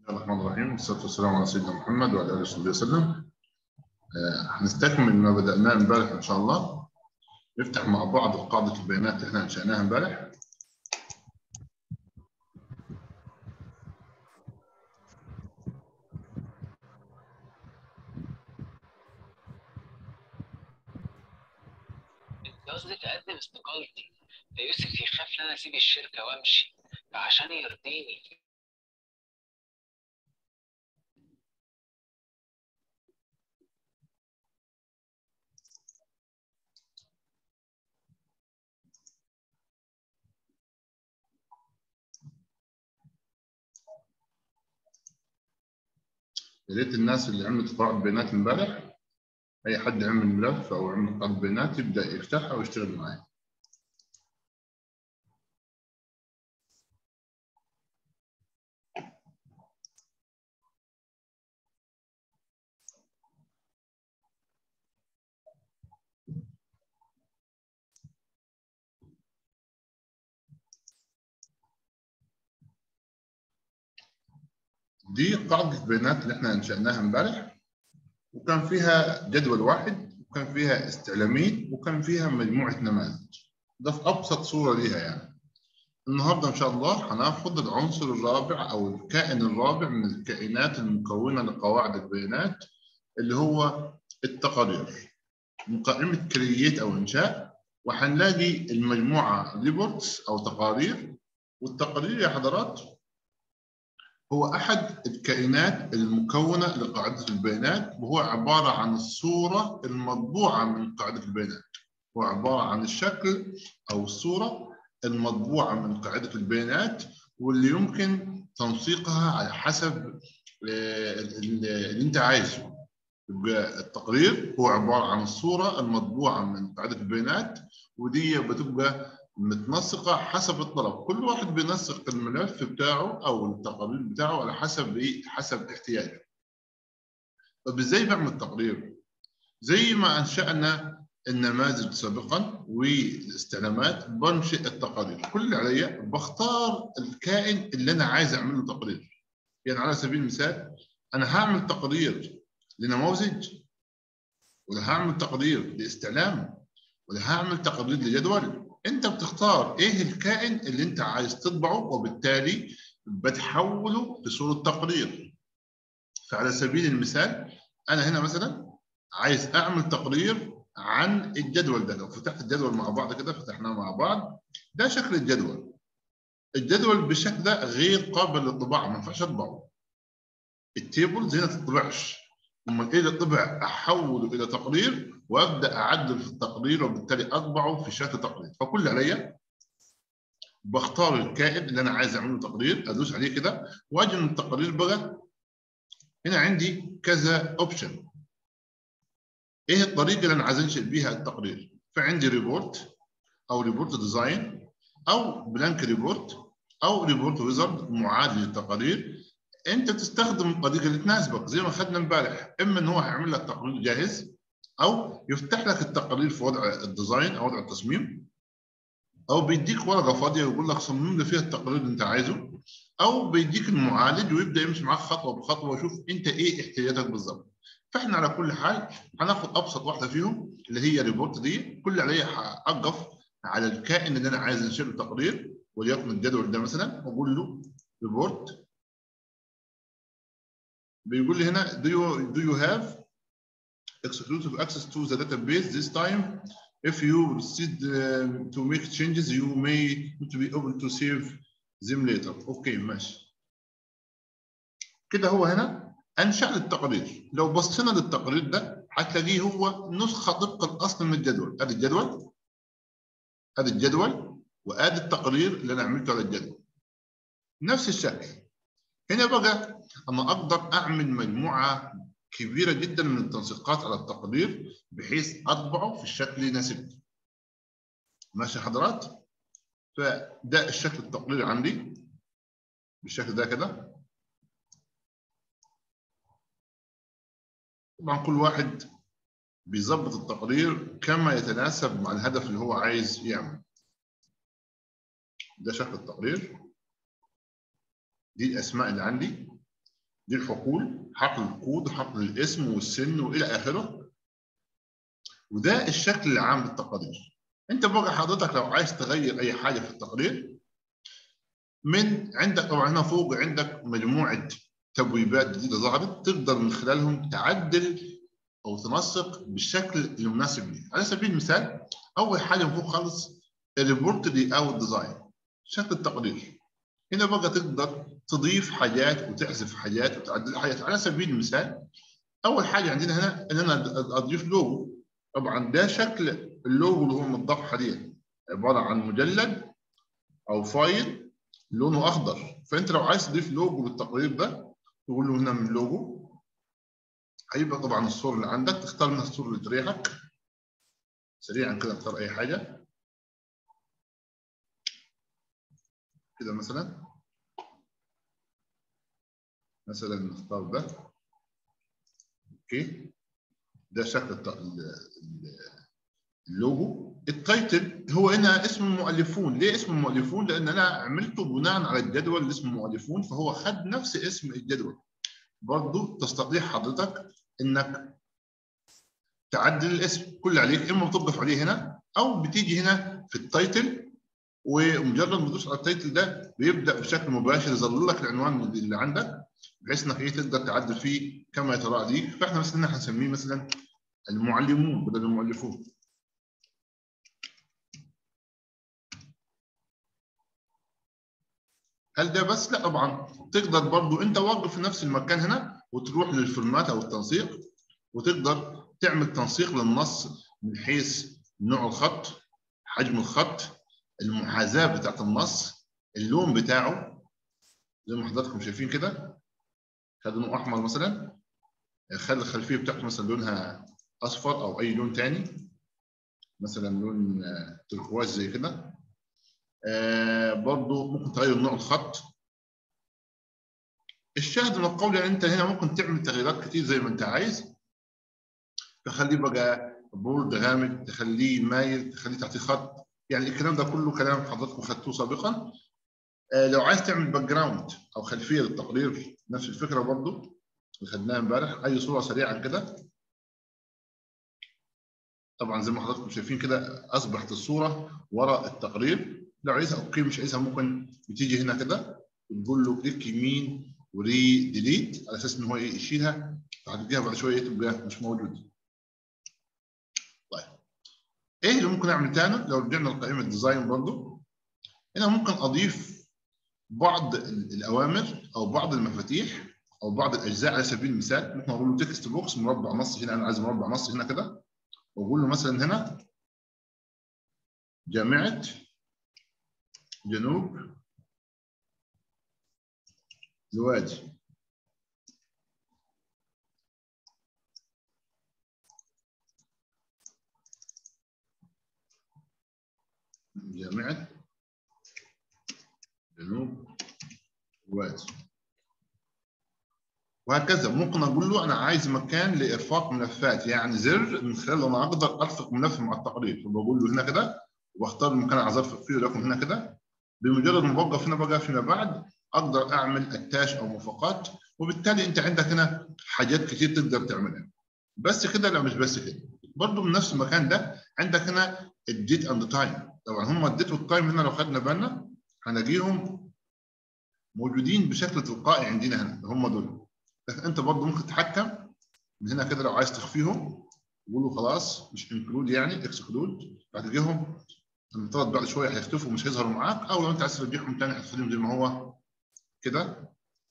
الله الرحمن الرحيم والصلاة والسلام على سيدنا محمد وعلى آله وصحبه وسلم. آه، هنستكمل ما بدأناه امبارح إن شاء الله. نفتح مع بعض قاعدة البيانات اللي احنا أنشأناها امبارح. انت قصدك اقدم استقالتي فيوسف يخاف ان انا اسيب الشركه وامشي فعشان يرضيني يا ريت الناس اللي عملت قاعدة بيانات امبارح أي حد عمل ملف أو عمل قاعدة بيانات يبدأ يفتحها ويشتغل معايا. دي قاعدة البيانات اللي احنا انشأناها امبارح وكان فيها جدول واحد وكان فيها استعلامين وكان فيها مجموعة نماذج ده في أبسط صورة ليها يعني النهاردة إن شاء الله هناخد العنصر الرابع أو الكائن الرابع من الكائنات المكونة لقواعد البيانات اللي هو التقارير من قائمة كرييت أو إنشاء وهنلاقي المجموعة ريبورتس أو تقارير والتقارير يا حضرات هو أحد الكائنات المكونة لقاعدة البيانات وهو عبارة عن الصورة المطبوعة من قاعدة البيانات هو عبارة عن الشكل أو الصورة المطبوعة من قاعدة البيانات واللي يمكن تنسيقها على حسب اللي أنت عايزه يبقى التقرير هو عبارة عن الصورة المطبوعة من قاعدة البيانات ودي بتبقى متنسقه حسب الطلب كل واحد بينسق الملف بتاعه او التقرير بتاعه على حسب ايه حسب احتياجه طب ازاي بعمل تقرير زي ما انشانا النماذج سابقا والاستعلامات بنشئ التقارير كل اللي عليا بختار الكائن اللي انا عايز اعمل له تقرير يعني على سبيل المثال انا هعمل تقرير لنموذج ولا هعمل تقرير لاستعلام ولا هعمل تقرير لجدول انت بتختار ايه الكائن اللي انت عايز تطبعه وبالتالي بتحوله لصوره تقرير فعلى سبيل المثال انا هنا مثلا عايز اعمل تقرير عن الجدول ده لو فتحت الجدول مع بعض كده فتحناه مع بعض ده شكل الجدول الجدول بالشكل ده غير قابل للطباعه ما ينفعش اطبعه التيبلز هنا تطبعش امال ايه اللي طبع احوله الى تقرير وابدا اعدل في التقرير وبالتالي اطبعه في شكل تقرير فكل اللي عليا بختار الكائن اللي انا عايز اعمله تقرير ادوس عليه كده واجي من التقرير بقى هنا عندي كذا اوبشن ايه الطريقه اللي انا عايز انشئ بيها التقرير فعندي ريبورت او ريبورت ديزاين او بلانك ريبورت او ريبورت ويزرد معالج للتقارير انت تستخدم الطريقه اللي تناسبك زي ما خدنا امبارح اما ان هو هيعمل لك تقرير جاهز او يفتح لك التقارير في وضع الديزاين او وضع التصميم او بيديك ورقه فاضيه ويقول لك صمم لي فيها التقرير اللي انت عايزه او بيديك المعالج ويبدا يمشي معاك خطوه بخطوه ويشوف انت ايه احتياجاتك بالظبط فاحنا على كل حال هناخد ابسط واحده فيهم اللي هي ريبورت دي كل اللي عليا هوقف على الكائن اللي انا عايز انشئ له تقرير وليكن الجدول ده مثلا واقول له ريبورت بيقول لي هنا do you do you have exclusive access to the database this time if you proceed uh, to make changes you may need to be able to save them later اوكي ماشي كده هو هنا انشا التقرير لو بصينا للتقرير ده هتلاقيه هو نسخه طبق الاصل من الجدول ادي الجدول ادي الجدول وادي التقرير اللي انا عملته على الجدول نفس الشكل هنا بقى انا اقدر اعمل مجموعه كبيره جدا من التنسيقات على التقرير بحيث اطبعه في الشكل اللي يناسبني. ماشي حضرات؟ فده الشكل التقريري عندي بالشكل ده كده. طبعا كل واحد بيظبط التقرير كما يتناسب مع الهدف اللي هو عايز يعمل. ده شكل التقرير. دي الاسماء اللي عندي دي الحقول حقل الكود حقل الاسم والسن والى اخره وده الشكل العام للتقارير انت بقى حضرتك لو عايز تغير اي حاجه في التقرير من عندك طبعا هنا فوق عندك مجموعه تبويبات جديده ظهرت تقدر من خلالهم تعدل او تنسق بالشكل المناسب ليه على سبيل المثال اول حاجه من فوق خالص الريبورت دي او الديزاين شكل التقرير هنا بقى تقدر تضيف حاجات وتحذف حاجات وتعدل حاجات على سبيل المثال اول حاجه عندنا هنا ان انا اضيف لوجو طبعا ده شكل اللوجو اللي هو متضاف حاليا عباره عن مجلد او فايل لونه اخضر فانت لو عايز تضيف لوجو للتقرير ده تقول له هنا من لوجو هيبقى طبعا الصوره اللي عندك تختار منها الصوره اللي تريحك سريعا كده اختار اي حاجه كده مثلا مثلا نختار ده اوكي ده شكل اللوجو التايتل هو هنا اسم المؤلفون ليه اسم المؤلفون لان انا عملته بناء على الجدول اللي اسمه مؤلفون فهو خد نفس اسم الجدول برضه تستطيع حضرتك انك تعدل الاسم كل عليك اما بتضيف عليه هنا او بتيجي هنا في التايتل ومجرد ما تدوس على التايتل ده بيبدا بشكل مباشر يظهر لك العنوان اللي عندك بحيث انك ايه تقدر تعدل فيه كما يتراءى ليك فاحنا مثلا هنسميه مثلا المعلمون بدل المؤلفون هل ده بس؟ لا طبعا تقدر برضو انت واقف في نفس المكان هنا وتروح للفورمات او التنسيق وتقدر تعمل تنسيق للنص من حيث نوع الخط حجم الخط المحاذاه بتاعت النص اللون بتاعه زي ما حضراتكم شايفين كده خد لون احمر مثلا خلي الخلفيه بتاعته مثلا لونها اصفر او اي لون تاني مثلا لون تركواز زي كده آه برضو ممكن تغير نوع الخط الشاهد من القول يعني انت هنا ممكن تعمل تغييرات كتير زي ما انت عايز تخليه بقى بورد غامق تخليه مايل تخليه تحتيه خط يعني الكلام ده كله كلام حضراتكم خدتوه سابقا آه لو عايز تعمل باك جراوند او خلفيه للتقرير نفس الفكره برضو اللي خدناها امبارح اي صوره سريعا كده طبعا زي ما حضراتكم شايفين كده اصبحت الصوره وراء التقرير لو عايزها اوكي مش عايزها ممكن بتيجي هنا كده وتقول له كليك يمين وري ديليت على اساس ان هو ايه يشيلها فهتديها بعد شويه تبقى مش موجود. طيب ايه اللي ممكن اعمل تاني لو رجعنا لقائمه ديزاين برضو هنا ممكن اضيف بعض الاوامر او بعض المفاتيح او بعض الاجزاء على سبيل المثال ممكن اقول له تكست بوكس مربع نص هنا انا عايز مربع نص هنا كده واقول له مثلا هنا جامعه جنوب الوادي جامعة جنوب الوادي وهكذا ممكن اقول له انا عايز مكان لارفاق ملفات يعني زر من خلاله انا اقدر ارفق ملف مع التقرير فبقول له هنا كده واختار المكان اللي عايز ارفق فيه ولكن هنا كده بمجرد ما بوقف هنا بقى فيما بعد اقدر اعمل اتاش او موافقات وبالتالي انت عندك هنا حاجات كتير تقدر تعملها بس كده لا مش بس كده برضه من نفس المكان ده عندك هنا الديت اند تايم طبعا هم الديت والتايم هنا لو خدنا بالنا هنلاقيهم موجودين بشكل تلقائي عندنا هنا هم دول لكن انت برضه ممكن تتحكم من هنا كده لو عايز تخفيهم تقول له خلاص مش انكلود يعني اكسكلود هتلاقيهم المفترض بعد شويه هيختفوا مش هيظهروا معاك او لو انت عايز ترجعهم تاني هتخليهم زي ما هو كده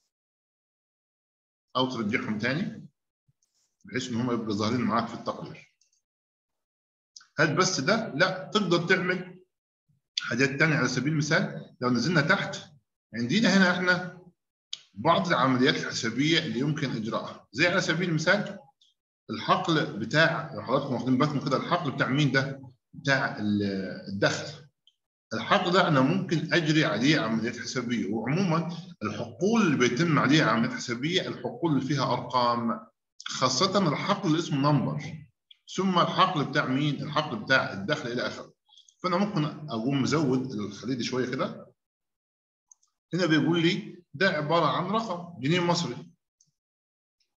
او ترجعهم تاني بحيث ان هم يبقوا ظاهرين معاك في التقرير هل بس ده؟ لا تقدر تعمل حاجات تانية على سبيل المثال لو نزلنا تحت عندنا هنا احنا بعض العمليات الحسابيه اللي يمكن اجراءها زي على سبيل المثال الحقل بتاع لو حضراتكم واخدين بالكم كده الحقل بتاع مين ده؟ بتاع الدخل الحق ده انا ممكن اجري عليه عمليات حسابيه وعموما الحقول اللي بيتم عليها عمليات حسابيه الحقول اللي فيها ارقام خاصه الحقل اللي اسمه نمبر ثم الحقل بتاع مين؟ الحقل بتاع الدخل الى اخره فانا ممكن اقوم مزود الخليدي شويه كده هنا بيقول لي ده عباره عن رقم جنيه مصري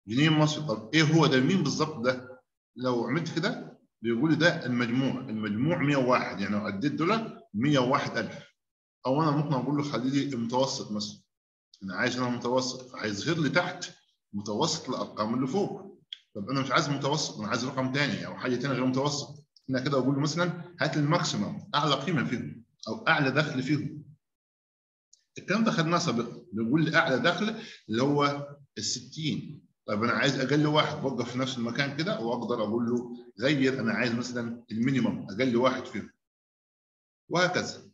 جنيه مصري طب ايه هو ده مين بالظبط ده لو عملت كده بيقول لي ده المجموع المجموع 101 يعني لو عديت دول 101000 او انا ممكن اقول له خلي لي المتوسط مثلا انا عايز انا متوسط فهيظهر لي تحت متوسط الارقام اللي فوق طب انا مش عايز متوسط انا عايز رقم ثاني او حاجه ثانيه غير متوسط هنا كده اقول له مثلا هات لي الماكسيمم اعلى قيمه فيهم او اعلى دخل فيهم الكلام ده خدناه سابقا بيقول لي اعلى دخل اللي هو ال 60 طيب انا عايز اقل واحد بوقف في نفس المكان كده واقدر اقول له غير انا عايز مثلا المينيمم اقل واحد فيهم وهكذا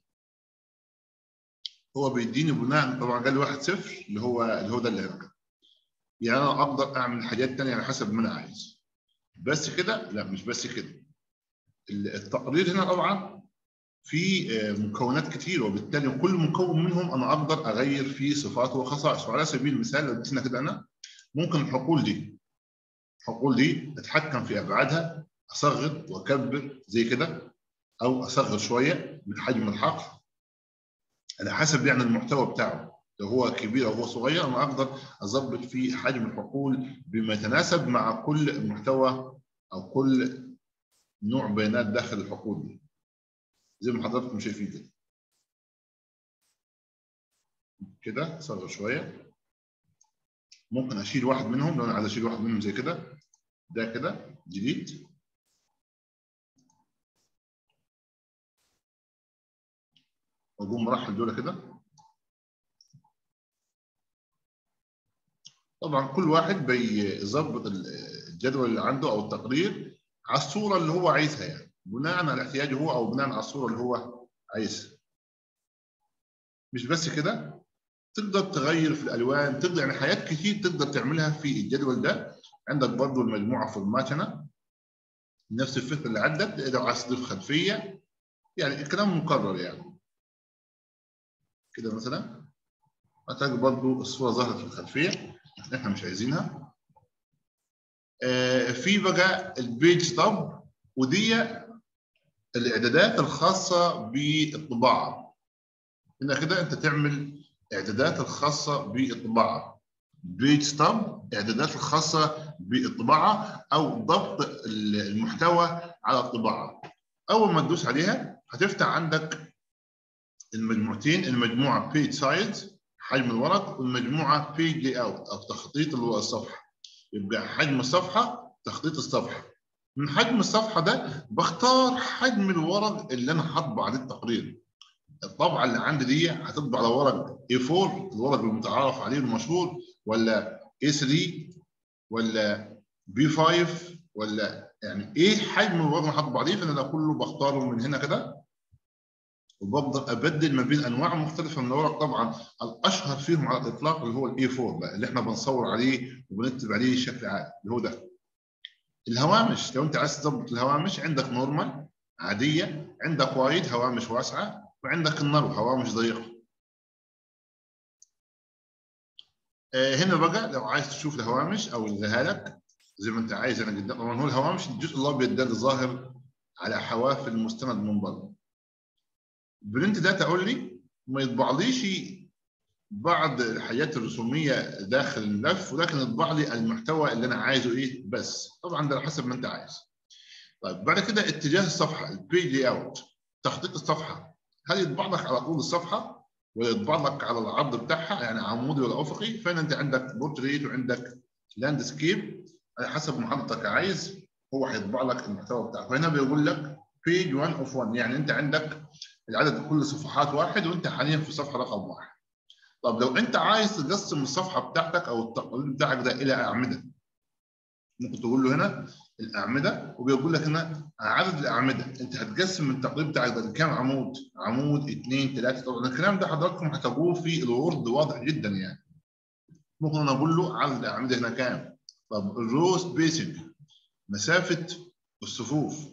هو بيديني بناء طبعا اقل واحد صفر اللي هو اللي هو ده اللي هنا يعني انا اقدر اعمل حاجات ثانيه على حسب ما انا عايز بس كده لا مش بس كده التقرير هنا طبعا في مكونات كتير وبالتالي كل مكون منهم انا اقدر اغير فيه صفاته وخصائصه وعلى سبيل المثال لو جينا كده انا ممكن الحقول دي الحقول دي اتحكم في ابعادها اصغر واكبر زي كده او اصغر شويه من حجم الحقل على حسب يعني المحتوى بتاعه لو هو كبير او هو صغير انا اقدر اظبط فيه حجم الحقول بما يتناسب مع كل محتوى او كل نوع بيانات داخل الحقول دي زي ما حضراتكم شايفين كده كده صغر شويه ممكن اشيل واحد منهم لو انا عايز اشيل واحد منهم زي كده ده كده ديليت واقوم مرحل دول كده طبعا كل واحد بيظبط الجدول اللي عنده او التقرير على الصوره اللي هو عايزها يعني بناء على احتياجه هو او بناء على الصوره اللي هو عايزها مش بس كده تقدر تغير في الالوان تقدر يعني حاجات كتير تقدر تعملها في الجدول ده عندك برضو المجموعه فورمات هنا نفس الفكره اللي عندك لو عايز تضيف خلفيه يعني الكلام مكرر يعني كده مثلا هتلاقي برضو الصوره ظهرت في الخلفيه احنا مش عايزينها آه في بقى البيج ستوب ودي الاعدادات الخاصه بالطباعه هنا كده انت تعمل اعدادات الخاصه بالطباعه بيج ستوب اعدادات الخاصه بالطباعه او ضبط المحتوى على الطباعه اول ما تدوس عليها هتفتح عندك المجموعتين المجموعه بيج سايز حجم الورق والمجموعه بيج لي اوت او تخطيط الصفحه يبقى حجم الصفحه تخطيط الصفحه من حجم الصفحه ده بختار حجم الورق اللي انا هطبع عليه التقرير الطبعه اللي عندي دي هتطبع على ورق A4 الورق المتعارف عليه المشهور ولا A3 ولا B5 ولا يعني ايه حجم الورق اللي هطبع عليه فانا ده كله بختاره من هنا كده وبقدر ابدل ما بين انواع مختلفه من الورق طبعا الاشهر فيهم على الاطلاق اللي هو الاي 4 بقى اللي احنا بنصور عليه وبنكتب عليه شكل عادي اللي هو ده الهوامش لو انت عايز تظبط الهوامش عندك نورمال عاديه عندك وايد هوامش واسعه وعندك النرو هوامش ضيقه آه هنا بقى لو عايز تشوف الهوامش او الغيها لك زي ما انت عايز انا قدام طبعا هو الهوامش الجزء الابيض ده اللي ظاهر على حواف المستند من بره البرنت ده تقول لي ما يطبعليش بعض الحاجات الرسوميه داخل الملف ولكن يطبع لي المحتوى اللي انا عايزه ايه بس طبعا ده على حسب ما انت عايز طيب بعد كده اتجاه الصفحه البيج لي اوت تخطيط الصفحه هل يطبع لك على طول الصفحه ولا يطبع لك على العرض بتاعها يعني عمودي ولا افقي فين انت عندك بورتريت وعندك لاند سكيب على حسب ما حضرتك عايز هو هيطبع لك المحتوى بتاعك فهنا بيقول لك بيج 1 اوف 1 يعني انت عندك العدد كل صفحات واحد وانت حاليا في صفحه رقم واحد طب لو انت عايز تقسم الصفحه بتاعتك او التقرير بتاعك ده الى اعمده ممكن تقول له هنا الاعمده وبيقول لك هنا عدد الاعمده انت هتقسم التقرير بتاعك ده لكام عمود؟ عمود اثنين ثلاثه طبعا الكلام ده حضراتكم هتجوه في الوورد واضح جدا يعني ممكن انا اقول له عدد الاعمده هنا كام؟ طب الرو سبيسنج مسافه الصفوف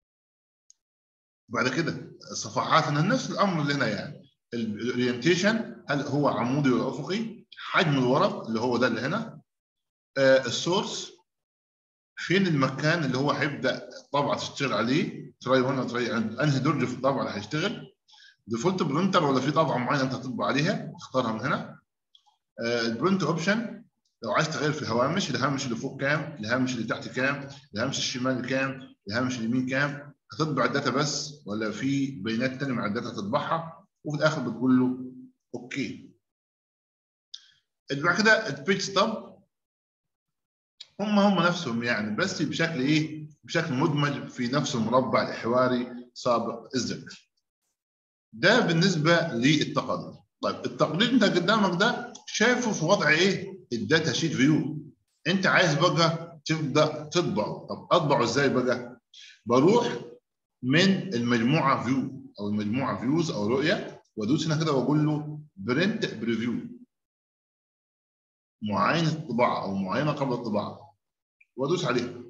بعد كده الصفحات هنا نفس الامر اللي هنا يعني الاورينتيشن هل هو عمودي ولا افقي؟ حجم الورق اللي هو ده اللي هنا آه السورس فين المكان اللي هو هيبدا الطبعه تشتغل عليه تراي 1 ولا تراي انهي درجه في الطبعه اللي هيشتغل ديفولت برينتر ولا في طبعه معينه انت هتطبع عليها تختارها من هنا آه البرنت اوبشن لو عايز تغير في الهوامش الهامش اللي فوق كام الهامش اللي تحت كام الهامش الشمال كام الهامش اليمين كام هتطبع الداتا بس ولا في بيانات ثانيه مع الداتا تطبعها وفي الاخر بتقول له اوكي بعد كده البيج ستوب هم هم نفسهم يعني بس بشكل ايه بشكل مدمج في نفس المربع الحواري سابق الذكر ده بالنسبه للتقدم طيب التقرير انت قدامك ده شايفه في وضع ايه الداتا شيت فيو انت عايز بقى تبدا تطبعه طب اطبعه ازاي بقى بروح من المجموعه فيو او المجموعه فيوز او رؤيه وادوس هنا كده واقول له برنت بريفيو معاينه الطباعه او معاينه قبل الطباعه وادوس عليها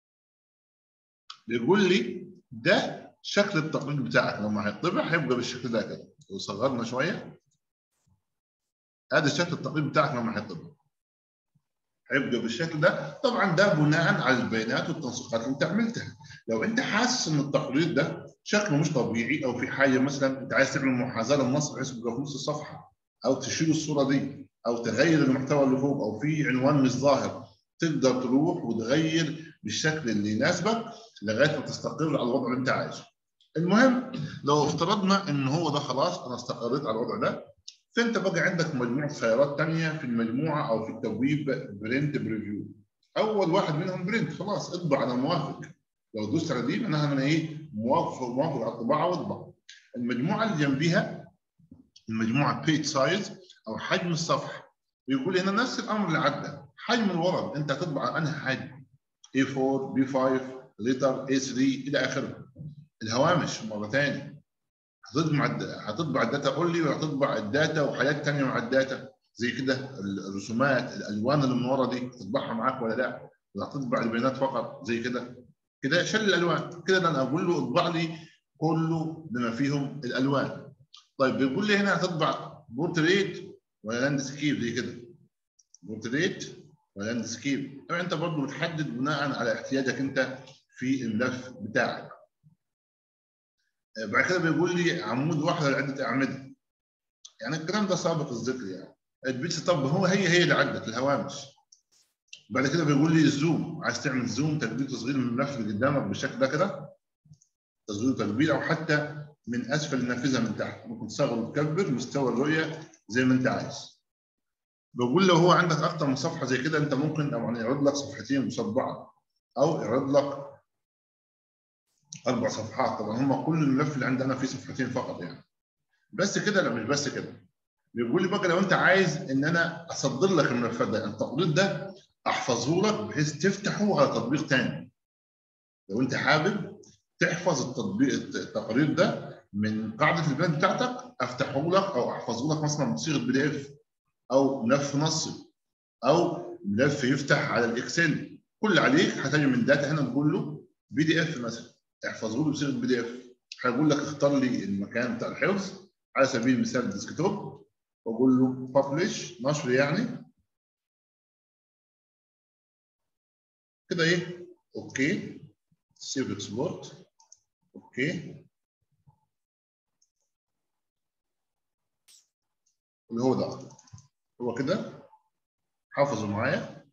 بيقول لي ده شكل التقرير بتاعك لما هيطبع هيبقى بالشكل ده كده لو صغرنا شويه هذا شكل التقرير بتاعك لما هيطبع هيبقى بالشكل ده طبعا ده بناء على البيانات والتنسيقات اللي انت عملتها لو انت حاسس ان التقرير ده شكله مش طبيعي او في حاجه مثلا انت عايز تعمل محاذاه للنص بحيث يبقى في نص الصفحه او تشيل الصوره دي او تغير المحتوى اللي فوق او في عنوان مش ظاهر تقدر تروح وتغير بالشكل اللي يناسبك لغايه ما تستقر على الوضع اللي انت عايزه. المهم لو افترضنا ان هو ده خلاص انا استقريت على الوضع ده فانت بقى عندك مجموعه خيارات ثانيه في المجموعه او في التبويب برنت بريفيو. اول واحد منهم برنت خلاص اطبع انا موافق. لو دوست على دي معناها انا ايه موافق موافق على الطباعه واطبع. المجموعه اللي جنبيها المجموعه بيج سايز او حجم الصفحه بيقول هنا نفس الامر اللي عدى حجم الورق انت هتطبع انهي حجم A4 B5 لتر A3 الى اخره الهوامش مره ثانيه هتطبع هتطبع الداتا اونلي ولا هتطبع الداتا وحاجات ثانيه مع الداتا زي كده الرسومات الالوان اللي من ورا دي تطبعها معاك ولا لا ولا هتطبع البيانات فقط زي كده كده شل الالوان كده انا اقول له اطبع لي كله بما فيهم الالوان طيب بيقول لي هنا هتطبع بورتريت ولا لاند سكيب زي كده بورتريت ولا لاند سكيب طبعا انت برضه بتحدد بناء على احتياجك انت في الملف بتاعك بعد كده بيقول لي عمود واحد ولا عده اعمده يعني الكلام ده سابق الذكر يعني البيتس طب هو هي هي اللي عدت الهوامش بعد كده بيقول لي الزوم عايز تعمل زوم تكبير تصغير من الملف اللي قدامك بالشكل ده كده تصغير وتكبير او حتى من اسفل النافذه من تحت ممكن تصغر وتكبر مستوى الرؤيه زي ما انت عايز بقول لو هو عندك اكتر من صفحه زي كده انت ممكن طبعا يعرض لك صفحتين قصاد بعض او يعرض لك اربع صفحات طبعا هم كل الملف اللي عندنا فيه صفحتين فقط يعني بس كده لا مش بس كده بيقول لي بقى لو انت عايز ان انا اصدر لك الملفات ده التقرير ده احفظه لك بحيث تفتحه على تطبيق ثاني لو انت حابب تحفظ التطبيق التقرير ده من قاعده البيانات بتاعتك افتحه لك او احفظه لك مثلا بصيغه بي دي اف او ملف نصي او ملف يفتح على الاكسل كل اللي عليك هتجي من داتا هنا تقول له بي دي اف مثلا احفظه له بصيغه بي دي اف هيقول لك اختار لي المكان بتاع الحفظ على سبيل المثال ديسكتوب واقول له ببلش نشر يعني كده ايه اوكي سيف اكسبورت اوكي اللي هو ده هو كده حافظه معايا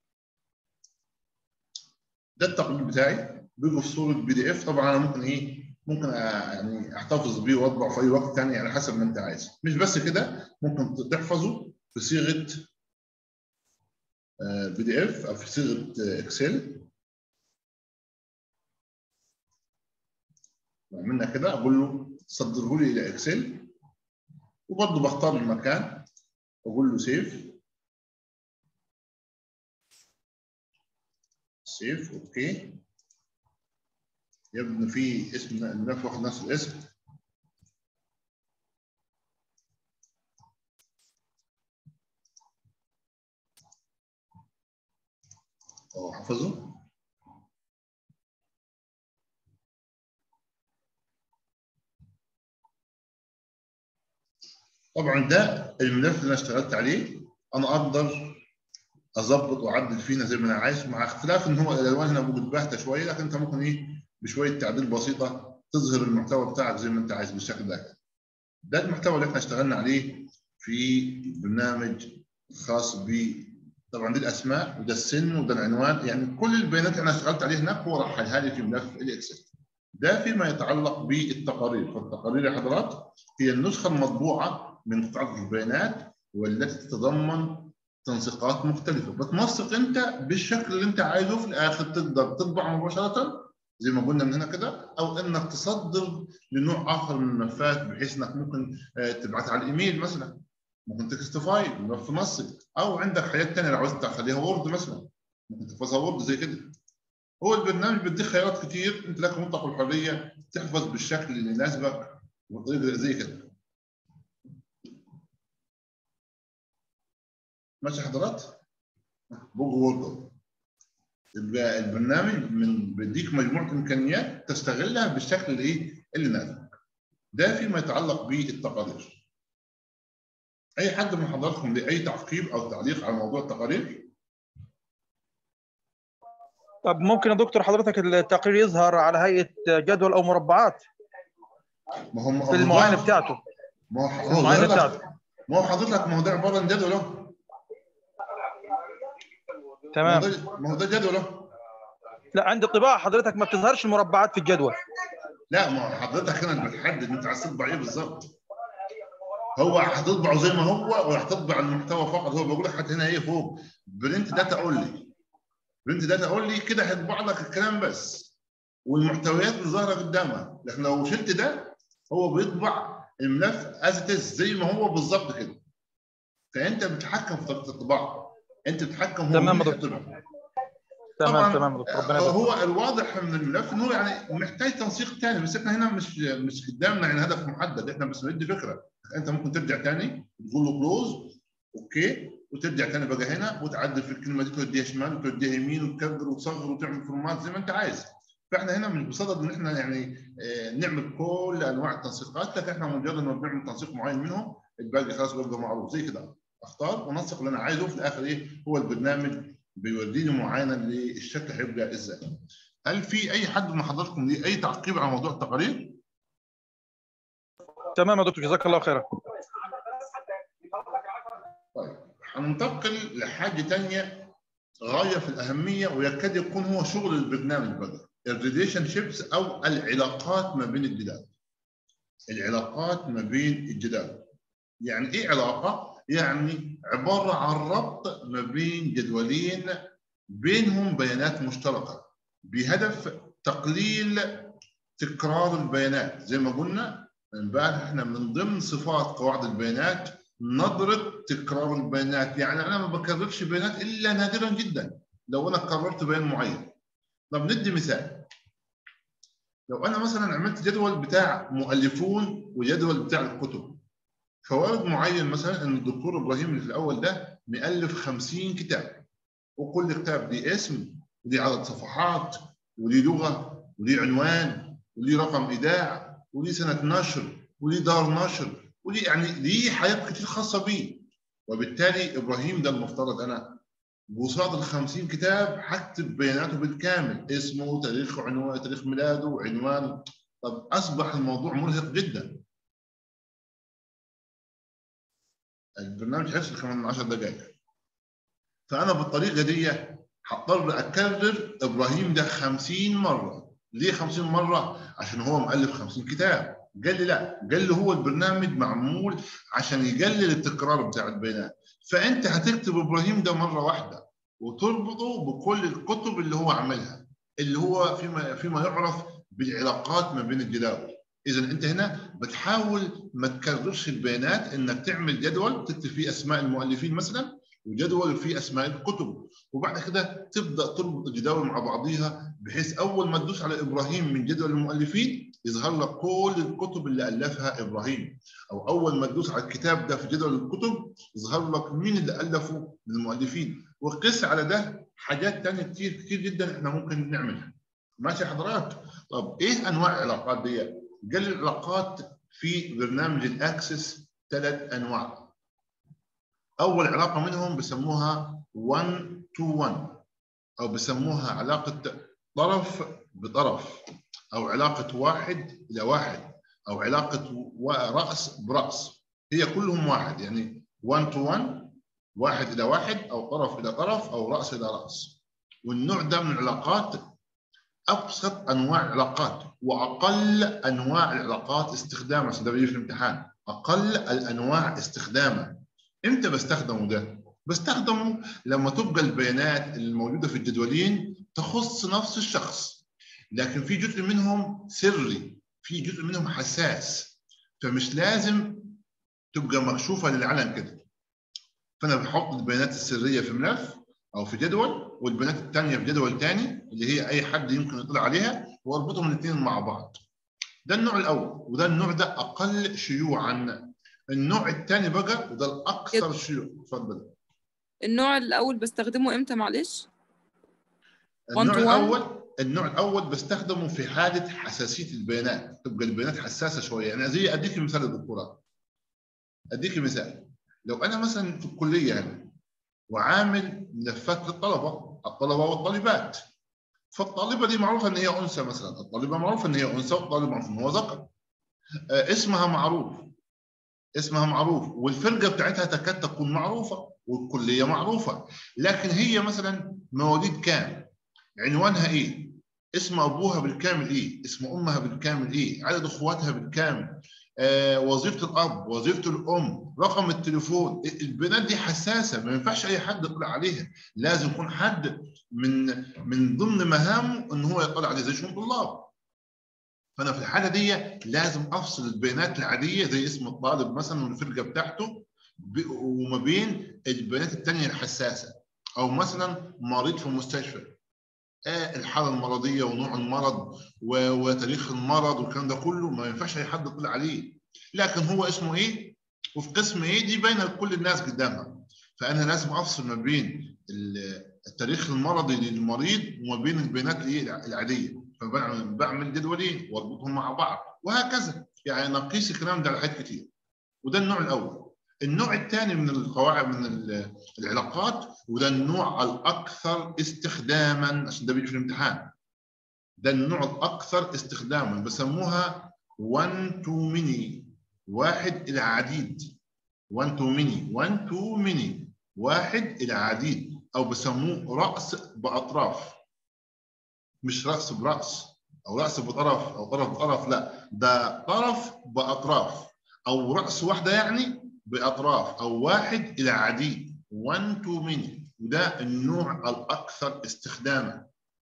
ده التقرير بتاعي بيجي في صوره بي دي اف طبعا انا ممكن ايه ممكن يعني احتفظ بيه واطبعه في اي وقت ثاني على حسب ما انت عايز مش بس كده ممكن تحفظه في صيغه بي دي اف او في صيغه اكسل عملنا كده اقول له صدره لي الى اكسل وبرضه بختار المكان واقول له سيف سيف اوكي يبدو ان في اسم الملف واخد نفس الاسم اهو حافظه طبعا ده الملف اللي انا اشتغلت عليه انا اقدر اظبط واعدل فينا زي ما انا عايز مع اختلاف ان هو الالوان هنا بقت باهته شويه لكن انت ممكن ايه بشويه تعديل بسيطه تظهر المحتوى بتاعك زي ما انت عايز بالشكل ده ده المحتوى اللي احنا اشتغلنا عليه في برنامج خاص ب طبعا دي الاسماء وده السن وده العنوان يعني كل البيانات اللي انا اشتغلت عليه هناك هو رحلها لي في ملف الاكسل ده فيما يتعلق بالتقارير فالتقارير يا حضرات هي النسخه المطبوعه من قاعده البيانات والتي تتضمن تنسيقات مختلفه بتنسق انت بالشكل اللي انت عايزه في الاخر تقدر تطبع مباشره زي ما قلنا من هنا كده او انك تصدر لنوع اخر من الملفات بحيث انك ممكن تبعتها على الايميل مثلا ممكن تكست فايل ملف نصي او عندك حاجات ثانيه لو عاوز تخليها وورد مثلا ممكن تحفظها وورد زي كده هو البرنامج بيديك خيارات كتير انت لك مطلق الحريه تحفظ بالشكل اللي يناسبك وطريقه زي كده ماشي حضرات بوج وورد يبقى البرنامج من بيديك مجموعه امكانيات تستغلها بالشكل اللي ايه اللي يناسبك ده فيما يتعلق بالتقارير اي حد من حضراتكم ليه اي تعقيب او تعليق على موضوع التقارير طب ممكن يا دكتور حضرتك التقرير يظهر على هيئه جدول او مربعات ما هو في المعاينه بتاعته ما هو المعاينه حضرتك بتاعته ما هو حضرتك ما هو ده عباره عن جدول اهو ما هو تمام ده- ما هو ده جدول اهو لا عند الطباعه حضرتك ما بتظهرش المربعات في الجدول لا ما هو حضرتك هنا اللي بتحدد انت عايز تطبع ايه بالظبط هو هتطبعه زي ما هو ولا هتطبع المحتوى فقط هو بيقول لك حتى هنا ايه فوق برنت داتا اونلي برنت داتا اونلي كده هيطبع لك الكلام بس والمحتويات اللي ظاهره قدامك لكن لو شلت ده هو بيطبع الملف از زي ما هو بالظبط كده فانت بتتحكم في طريقه الطباعه انت بتتحكم هو تمام مين يا هيطبع. تمام طبعاً، تمام يا دكتور ربنا يبارك هو الواضح من الملف انه يعني محتاج تنسيق ثاني بس احنا هنا مش مش قدامنا يعني هدف محدد احنا بس بندي فكره انت ممكن ترجع ثاني تقول له كلوز اوكي وترجع ثاني بقى هنا وتعدل في الكلمه دي توديها شمال وتوديها يمين وتكبر وتصغر وتعمل فورمات زي ما انت عايز فاحنا هنا مش بصدد ان احنا يعني آه، نعمل كل انواع التنسيقات لكن احنا مجرد ما بنعمل تنسيق معين منهم الباقي خلاص بيبقى معروف زي كده اختار وانسق اللي انا عايزه في الاخر ايه هو البرنامج بيوديني معاينه للشكل هيبقى ازاي هل في اي حد من حضراتكم ليه اي تعقيب على موضوع التقارير؟ تمام يا دكتور جزاك الله خيرا طيب هننتقل لحاجه ثانيه غايه في الاهميه ويكاد يكون هو شغل البرنامج بقى الريليشن شيبس او العلاقات ما بين الجدال العلاقات ما بين الجدال يعني ايه علاقه؟ يعني عباره عن ربط ما بين جدولين بينهم بيانات مشتركه بهدف تقليل تكرار البيانات زي ما قلنا امبارح احنا من ضمن صفات قواعد البيانات نظره تكرار البيانات يعني انا ما بكررش بيانات الا نادرا جدا لو انا كررت بيان معين طب ندي مثال لو انا مثلا عملت جدول بتاع مؤلفون وجدول بتاع الكتب فوارد معين مثلا ان الدكتور ابراهيم اللي في الاول ده مؤلف 50 كتاب وكل كتاب ليه اسم وليه عدد صفحات وليه لغه وليه عنوان وليه رقم ايداع وليه سنه نشر وليه دار نشر وليه يعني ليه حاجات كتير خاصه بيه وبالتالي ابراهيم ده المفترض انا قصاد ال 50 كتاب هكتب بياناته بالكامل اسمه تاريخ عنوان تاريخ ميلاده وعنوانه طب اصبح الموضوع مرهق جدا البرنامج هيفصل كمان من 10 دقائق فانا بالطريقه دي هضطر اكرر ابراهيم ده 50 مره ليه 50 مره عشان هو مؤلف 50 كتاب قال لي لا قال لي هو البرنامج معمول عشان يقلل التكرار بتاع البيانات فانت هتكتب ابراهيم ده مره واحده وتربطه بكل الكتب اللي هو عملها اللي هو فيما فيما يعرف بالعلاقات ما بين الجداول اذا انت هنا بتحاول ما تكررش البيانات انك تعمل جدول تكتب فيه اسماء المؤلفين مثلا وجدول فيه اسماء الكتب وبعد كده تبدا تربط الجداول مع بعضيها بحيث اول ما تدوس على ابراهيم من جدول المؤلفين يظهر لك كل الكتب اللي الفها ابراهيم او اول ما تدوس على الكتاب ده في جدول الكتب يظهر لك مين اللي الفه من المؤلفين وقس على ده حاجات ثانيه كتير كتير جدا احنا ممكن نعملها ماشي حضرات طب ايه انواع العلاقات دي قال العلاقات في برنامج الاكسس ثلاث انواع اول علاقه منهم بسموها 1 تو 1 او بسموها علاقه طرف بطرف او علاقه واحد الى واحد او علاقه راس براس هي كلهم واحد يعني 1 تو 1 واحد الى واحد او طرف الى طرف او راس الى راس والنوع ده من العلاقات ابسط انواع العلاقات واقل انواع العلاقات استخداما عشان ده بيجي في الامتحان اقل الانواع استخداما امتى بستخدمه ده؟ بستخدمه لما تبقى البيانات الموجوده في الجدولين تخص نفس الشخص لكن في جزء منهم سري في جزء منهم حساس فمش لازم تبقى مكشوفه للعلن كده فانا بحط البيانات السريه في ملف او في جدول والبيانات الثانيه في جدول ثاني اللي هي اي حد يمكن يطلع عليها واربطهم الاثنين مع بعض ده النوع الاول وده النوع ده اقل شيوعا النوع الثاني بقى وده الاكثر شيوعا اتفضل النوع الأول بستخدمه إمتى معلش؟ النوع One to one؟ الاول النوع الاول بستخدمه في حاله حساسيه البيانات تبقى البيانات حساسه شويه يعني زي اديك مثال يا دكتوره اديك مثال لو انا مثلا في الكليه هنا وعامل ملفات للطلبه الطلبه والطالبات فالطالبه دي معروفه ان هي انثى مثلا الطالبه معروفه ان هي انثى والطالب معروف ان هو ذكر آه، اسمها معروف اسمها معروف والفرقه بتاعتها تكاد تكون معروفه والكليه معروفه لكن هي مثلا مواليد كام عنوانها ايه اسم ابوها بالكامل ايه اسم امها بالكامل ايه عدد اخواتها بالكامل آه، وظيفه الاب وظيفه الام رقم التليفون البيانات دي حساسه ما ينفعش اي حد يطلع عليها لازم يكون حد من من ضمن مهامه ان هو يطلع عليه زي شؤون طلاب فانا في الحاله دي لازم افصل البيانات العاديه زي اسم الطالب مثلا والفرقه بتاعته ب- وما بين البيانات الثانيه الحساسه او مثلا مريض في المستشفى آه الحاله المرضيه ونوع المرض و- وتاريخ المرض والكلام ده كله ما ينفعش اي حد يطلع عليه لكن هو اسمه ايه وفي قسم ايه دي باينه لكل الناس قدامها فانا لازم افصل ما بين ال- التاريخ المرضي للمريض وما بين البيانات الايه العاديه فبعمل بعمل جدولين واربطهم مع بعض وهكذا يعني نقيس الكلام ده على حاجات كتير وده النوع الاول النوع الثاني من القواعد من ال- العلاقات وده النوع الاكثر استخداما عشان ده بيجي في الامتحان ده النوع الاكثر استخداما بسموها 1 تو ميني واحد الى عديد 1 تو ميني 1 تو ميني واحد الى عديد او بسموه راس باطراف مش راس براس او راس بطرف او طرف بطرف لا ده طرف باطراف او راس واحده يعني باطراف او واحد الى عديد 1 تو ميني وده النوع الاكثر استخداما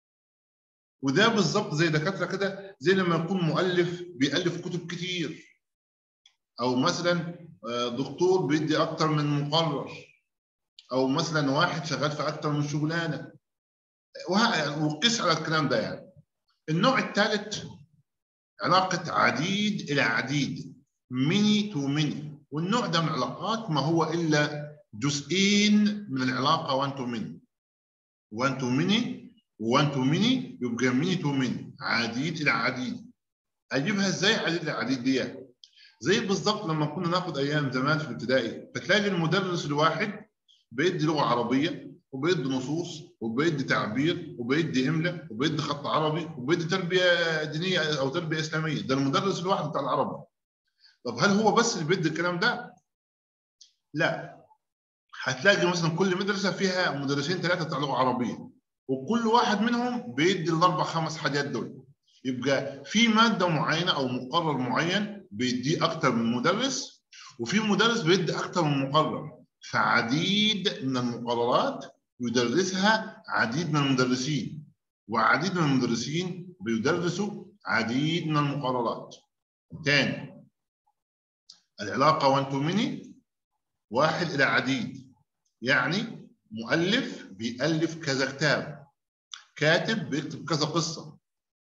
وده بالظبط زي دكاتره كده زي لما يكون مؤلف بيالف كتب كتير او مثلا آه، دكتور بيدي اكتر من مقرر او مثلا واحد شغال في اكتر من شغلانه وه- وقيس على الكلام ده يعني النوع الثالث علاقه عديد الى عديد ميني تو ميني والنوع ده من العلاقات ما هو الا جزئين من العلاقه 1 تو ميني 1 تو ميني و1 تو ميني يبقى ميني تو ميني عديد الى عديد اجيبها ازاي عديد الى عديد دي زي بالظبط لما كنا ناخد ايام زمان في الابتدائي فتلاقي المدرس الواحد بيدي لغه عربيه وبيدي نصوص وبيدي تعبير وبيدي املاء وبيدي خط عربي وبيدي تربيه دينيه او تربيه اسلاميه ده المدرس الواحد بتاع العربي طب هل هو بس اللي بيدي الكلام ده؟ لا هتلاقي مثلا كل مدرسه فيها مدرسين ثلاثه بتاع لغه عربيه وكل واحد منهم بيدي الاربع خمس حاجات دول يبقى في ماده معينه او مقرر معين بيديه اكتر من مدرس وفي مدرس بيدي اكتر من مقرر فعديد من المقررات يدرسها عديد من المدرسين وعديد من المدرسين بيدرسوا عديد من المقررات تاني العلاقه 1 تو ميني واحد الى عديد يعني مؤلف بيألف كذا كتاب كاتب بيكتب كذا قصه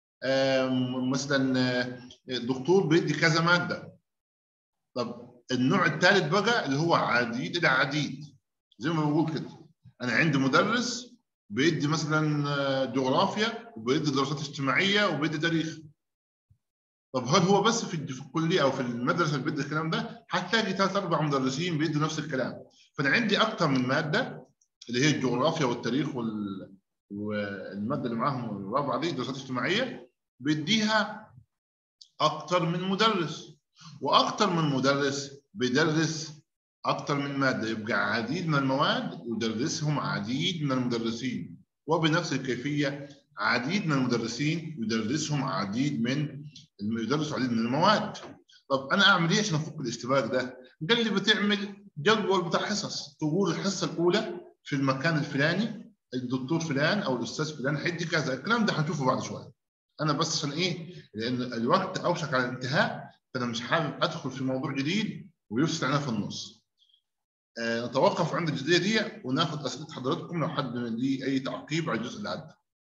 آم، مثلا آه، دكتور بيدي كذا ماده طب النوع الثالث بقى اللي هو عديد الى عديد زي ما بقول كده انا عندي مدرس بيدي مثلا آه، جغرافيا وبيدي دراسات اجتماعيه وبيدي تاريخ طب هل هو بس في في الكليه او في المدرسه اللي بيدي الكلام ده هتلاقي ثلاث اربع مدرسين بيدوا نفس الكلام فانا عندي اكثر من ماده اللي هي الجغرافيا والتاريخ وال... والماده اللي معاهم الرابعه دي دراسات اجتماعيه بيديها اكثر من مدرس واكثر من مدرس بيدرس اكثر من ماده يبقى عديد من المواد يدرسهم عديد من المدرسين وبنفس الكيفيه عديد من المدرسين يدرسهم عديد من يدرسوا عديد من المواد طب انا اعمل ايه عشان افك الاشتباك ده؟ قال لي بتعمل جدول بتاع حصص تقول الحصه الاولى في المكان الفلاني الدكتور فلان او الاستاذ فلان هيدي كذا الكلام ده هنشوفه بعد شويه انا بس عشان ايه؟ لان الوقت اوشك على الانتهاء فانا مش حابب ادخل في موضوع جديد ويفصل علينا في النص. آه نتوقف عند الجزئيه دي وناخد اسئله حضراتكم لو حد ليه اي تعقيب على الجزء اللي عدى.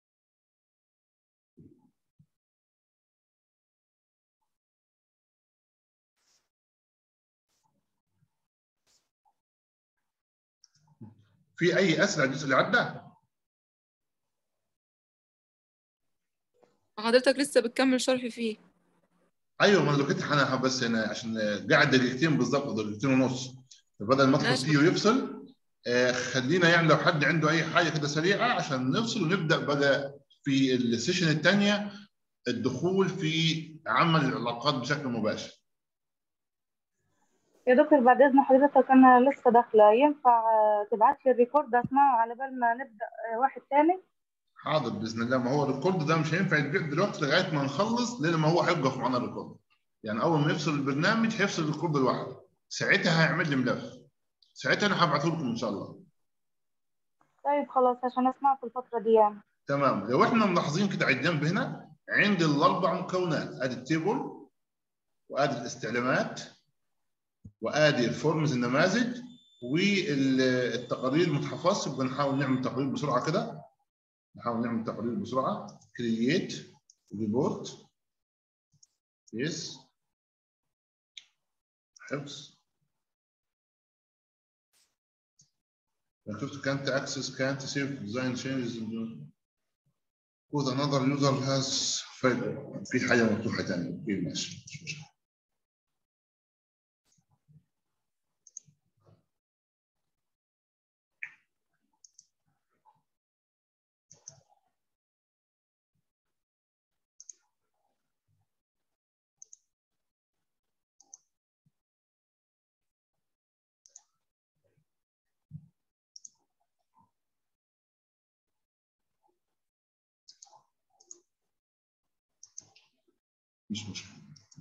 في اي اسئله على الجزء اللي عدى؟ حضرتك لسه بتكمل شرح فيه ايوه ما انا لو كنت انا بس انا عشان قاعد دقيقتين بالظبط دقيقتين ونص فبدل ما ادخل ماشي. فيه ويفصل آه خلينا يعني لو حد عنده اي حاجه كده سريعه عشان نفصل ونبدا بقى في السيشن الثانيه الدخول في عمل العلاقات بشكل مباشر. يا دكتور بعد إذن حضرتك أنا لسه داخلة ينفع آه، تبعت لي الريكورد أسمعه على بال ما نبدأ آه، واحد تاني حاضر باذن الله ما هو الريكورد ده مش هينفع يتبيع دلوقتي لغايه ما نخلص لان ما هو هيوقف معانا الريكورد. يعني اول ما يفصل البرنامج هيفصل الريكورد لوحده. ساعتها هيعمل لي ملف. ساعتها انا هبعته لكم ان شاء الله. طيب خلاص عشان أسمعه في الفترة دي يعني تمام لو احنا ملاحظين كده على الجنب هنا عندي الاربع مكونات ادي التيبل وادي الاستعلامات وادي الفورمز النماذج والتقارير المتحفظ يبقى نحاول نعمل تقرير بسرعه كده نحاول نعمل تقرير بسرعه كرييت ريبورت يس حفظ شفت can't access can't save design changes with another user has failed في حاجه مفتوحه ثانيه اوكي ماشي مش مشكله مش مشكله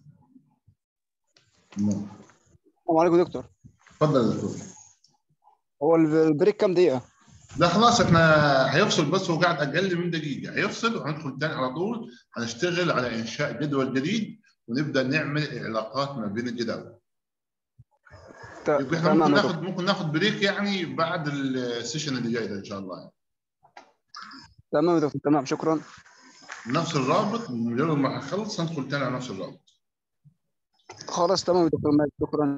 نعم. السلام عليكم دكتور اتفضل يا دكتور هو البريك كام دقيقة؟ لا خلاص احنا هيفصل بس هو قاعد اقل من دقيقه هيفصل وهندخل تاني على طول هنشتغل على انشاء جدول جديد ونبدا نعمل علاقات ما بين الجداول ت- يبقى احنا تمام ممكن يا ناخد دكتور ممكن ناخد بريك يعني بعد السيشن اللي جاي ده ان شاء الله يعني. تمام يا دكتور تمام شكرا نفس الرابط مجرد ما هخلص هندخل تاني على نفس الرابط خلاص تمام يا دكتور ماشي شكرا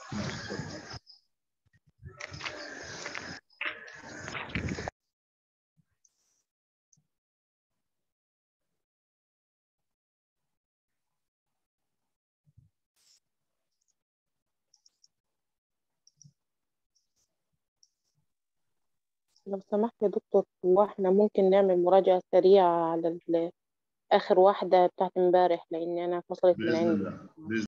لو سمحت يا دكتور هو احنا ممكن نعمل مراجعة سريعة على ال- آخر واحدة بتاعت امبارح لأن أنا فصلت من باذن عندي الله بإذن